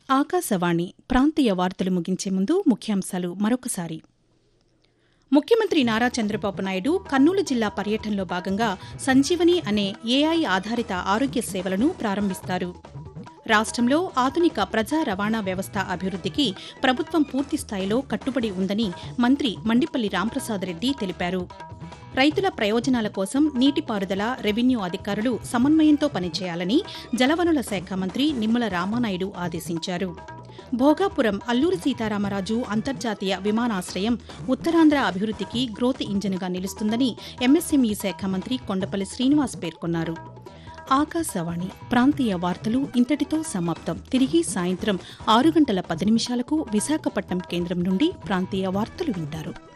ఆకాశవాణి ప్రాంతీయ వార్తలు ముగించే ముందు ముఖ్యాంశాలు మరొకసారి ముఖ్యమంత్రి నారా చంద్రబాబు నాయుడు కర్నూలు జిల్లా పర్యటనలో భాగంగా సంజీవని అనే ఏఐ ఆధారిత ఆరోగ్య సేవలను ప్రారంభిస్తారు రాష్ట్రంలో ఆధునిక ప్రజా రవాణా వ్యవస్థ అభివృద్ధికి ప్రభుత్వం పూర్తిస్థాయిలో కట్టుబడి ఉందని మంత్రి మండిపల్లి రాంప్రసాద్ రెడ్డి తెలిపారు రైతుల ప్రయోజనాల కోసం నీటిపారుదల రెవెన్యూ అధికారులు సమన్వయంతో పనిచేయాలని జలవనుల శాఖ మంత్రి నిమ్మల రామానాయుడు ఆదేశించారు భోగాపురం అల్లూరి సీతారామరాజు అంతర్జాతీయ విమానాశ్రయం ఉత్తరాంధ్ర అభివృద్ధికి గ్రోత్ ఇంజిన్గా నిలుస్తుందని ఎంఎస్ఎంఈ శాఖ మంత్రి కొండపల్లి శ్రీనివాస్ పేర్కొన్నారు ఆకాశవాణి ప్రాంతీయ వార్తలు ఇంతటితో సమాప్తం తిరిగి సాయంత్రం ఆరు గంటల పది నిమిషాలకు విశాఖపట్నం కేంద్రం నుండి ప్రాంతీయ వార్తలు వింటారు